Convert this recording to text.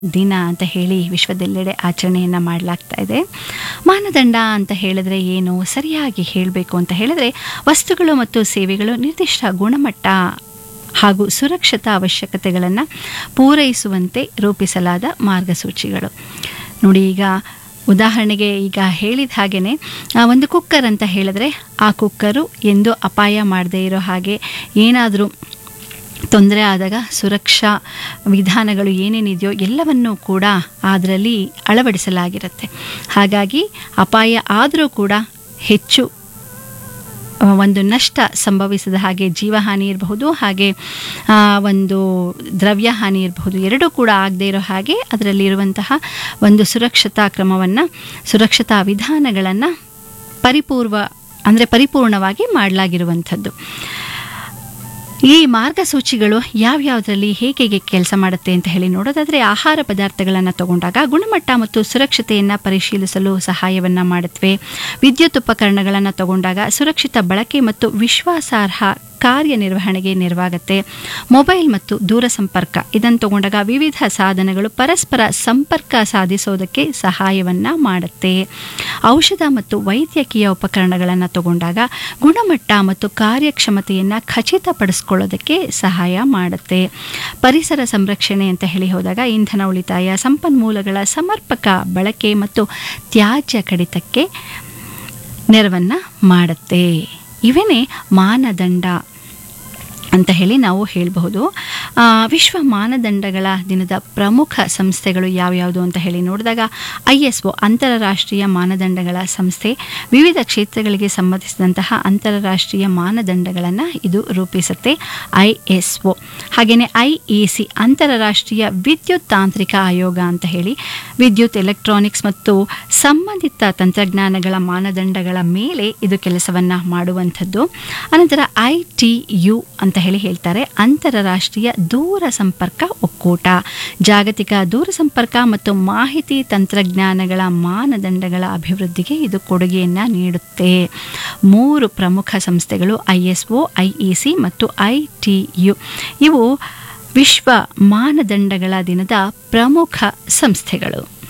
ದಿನ ಅಂತ ಹೇಳಿ ವಿಶ್ವದೆಲ್ಲೆಡೆ ಆಚರಣೆಯನ್ನು ಮಾಡಲಾಗ್ತಾ ಇದೆ ಮಾನದಂಡ ಅಂತ ಹೇಳಿದ್ರೆ ಏನು ಸರಿಯಾಗಿ ಹೇಳಬೇಕು ಅಂತ ಹೇಳಿದ್ರೆ ವಸ್ತುಗಳು ಮತ್ತು ಸೇವೆಗಳು ನಿರ್ದಿಷ್ಟ ಗುಣಮಟ್ಟ ಹಾಗೂ ಸುರಕ್ಷತಾ ಅವಶ್ಯಕತೆಗಳನ್ನು ಪೂರೈಸುವಂತೆ ರೂಪಿಸಲಾದ ಮಾರ್ಗಸೂಚಿಗಳು ನೋಡಿ ಈಗ ಉದಾಹರಣೆಗೆ ಈಗ ಹೇಳಿದ ಹಾಗೆಯೇ ಒಂದು ಕುಕ್ಕರ್ ಅಂತ ಹೇಳಿದ್ರೆ ಆ ಕುಕ್ಕರು ಎಂದು ಅಪಾಯ ಮಾಡದೇ ಇರೋ ಹಾಗೆ ಏನಾದರೂ ತೊಂದರೆ ಆದಾಗ ಸುರಕ್ಷಾ ವಿಧಾನಗಳು ಏನೇನಿದೆಯೋ ಎಲ್ಲವನ್ನೂ ಕೂಡ ಅದರಲ್ಲಿ ಅಳವಡಿಸಲಾಗಿರುತ್ತೆ ಹಾಗಾಗಿ ಅಪಾಯ ಆದರೂ ಕೂಡ ಹೆಚ್ಚು ಆ, ಒಂದು ನಷ್ಟ ಸಂಭವಿಸದ ಹಾಗೆ ಜೀವಹಾನಿ ಇರಬಹುದು ಹಾಗೆ ಆ, ಒಂದು ದ್ರವ್ಯ ಹಾನಿ ಇರಬಹುದು ಎರಡೂ ಕೂಡ ಆಗದೇ ಇರೋ ಹಾಗೆ ಅದರಲ್ಲಿರುವಂತಹ ಒಂದು ಸುರಕ್ಷತಾ ಕ್ರಮವನ್ನು ಸುರಕ್ಷತಾ ವಿಧಾನಗಳನ್ನು ಪರಿಪೂರ್ವ ಅಂದರೆ ಪರಿಪೂರ್ಣವಾಗಿ ಮಾಡಲಾಗಿರುವಂಥದ್ದು ಈ ಮಾರ್ಗಸೂಚಿಗಳು ಯಾವ್ಯಾವುದರಲ್ಲಿ ಹೇಗೆ ಹೇಗೆ ಕೆಲಸ ಮಾಡುತ್ತೆ ಅಂತ ಹೇಳಿ ನೋಡೋದಾದರೆ ಆಹಾರ ಪದಾರ್ಥಗಳನ್ನು ತಗೊಂಡಾಗ ಗುಣಮಟ್ಟ ಮತ್ತು ಸುರಕ್ಷತೆಯನ್ನು ಪರಿಶೀಲಿಸಲು ಸಹಾಯವನ್ನು ಮಾಡುತ್ತವೆ ವಿದ್ಯುತ್ ಉಪಕರಣಗಳನ್ನು ತಗೊಂಡಾಗ ಸುರಕ್ಷಿತ ಬಳಕೆ ಮತ್ತು ವಿಶ್ವಾಸಾರ್ಹ ಕಾರ್ಯನಿರ್ವಹಣೆಗೆ ನೆರವಾಗುತ್ತೆ ಮೊಬೈಲ್ ಮತ್ತು ದೂರ ಸಂಪರ್ಕ ಇದನ್ನು ತಗೊಂಡಾಗ ವಿವಿಧ ಸಾಧನಗಳು ಪರಸ್ಪರ ಸಂಪರ್ಕ ಸಾಧಿಸೋದಕ್ಕೆ ಸಹಾಯವನ್ನು ಮಾಡುತ್ತೆ ಔಷಧ ಮತ್ತು ವೈದ್ಯಕೀಯ ಉಪಕರಣಗಳನ್ನು ತಗೊಂಡಾಗ ಗುಣಮಟ್ಟ ಮತ್ತು ಕಾರ್ಯಕ್ಷಮತೆಯನ್ನು ಖಚಿತಪಡಿಸ್ಕೊಳ್ಳೋದಕ್ಕೆ ಸಹಾಯ ಮಾಡುತ್ತೆ ಪರಿಸರ ಸಂರಕ್ಷಣೆ ಅಂತ ಹೇಳಿ ಹೋದಾಗ ಇಂಧನ ಉಳಿತಾಯ ಸಂಪನ್ಮೂಲಗಳ ಸಮರ್ಪಕ ಬಳಕೆ ಮತ್ತು ತ್ಯಾಜ್ಯ ಕಡಿತಕ್ಕೆ ನೆರವನ್ನು ಮಾಡುತ್ತೆ ಇವೇನೇ ಮಾನದಂಡ ಅಂತ ಹೇಳಿ ನಾವು ಹೇಳಬಹುದು ಆ, ವಿಶ್ವ ಮಾನದಂಡಗಳ ದಿನದ ಪ್ರಮುಖ ಸಂಸ್ಥೆಗಳು ಯಾವ್ಯಾವುದು ಅಂತ ಹೇಳಿ ನೋಡಿದಾಗ ಐ ಎಸ್ ಒ ಅಂತಾರಾಷ್ಟ್ರೀಯ ಮಾನದಂಡಗಳ ಸಂಸ್ಥೆ ವಿವಿಧ ಕ್ಷೇತ್ರಗಳಿಗೆ ಸಂಬಂಧಿಸಿದಂತಹ ಅಂತಾರಾಷ್ಟ್ರೀಯ ಮಾನದಂಡಗಳನ್ನು ಇದು ರೂಪಿಸುತ್ತೆ ಐ ಎಸ್ ಒ ಹಾಗೆಯೇ ಐ ಎ ಸಿ ಅಂತಾರಾಷ್ಟ್ರೀಯ ವಿದ್ಯುತ್ ತಾಂತ್ರಿಕ ಆಯೋಗ ಅಂತ ಹೇಳಿ ವಿದ್ಯುತ್ ಎಲೆಕ್ಟ್ರಾನಿಕ್ಸ್ ಮತ್ತು ಸಂಬಂಧಿತ ತಂತ್ರಜ್ಞಾನಗಳ ಮಾನದಂಡಗಳ ಮೇಲೆ ಇದು ಕೆಲಸವನ್ನು ಮಾಡುವಂಥದ್ದು ಅನಂತರ ಐ ಟಿ ಯು ಅಂತ ಹೇಳಿ ಹೇಳ್ತಾರೆ ಅಂತಾರಾಷ್ಟ್ರೀಯ ದೂರ ಸಂಪರ್ಕ ಒಕ್ಕೂಟ ಜಾಗತಿಕ ದೂರ ಸಂಪರ್ಕ ಮತ್ತು ಮಾಹಿತಿ ತಂತ್ರಜ್ಞಾನಗಳ ಮಾನದಂಡಗಳ ಅಭಿವೃದ್ಧಿಗೆ ಇದು ಕೊಡುಗೆಯನ್ನು ನೀಡುತ್ತೆ ಮೂರು ಪ್ರಮುಖ ಸಂಸ್ಥೆಗಳು I S O I E C ಮತ್ತು ಐ ಟಿ ಯು ಇವು ವಿಶ್ವ ಮಾನದಂಡಗಳ ದಿನದ ಪ್ರಮುಖ ಸಂಸ್ಥೆಗಳು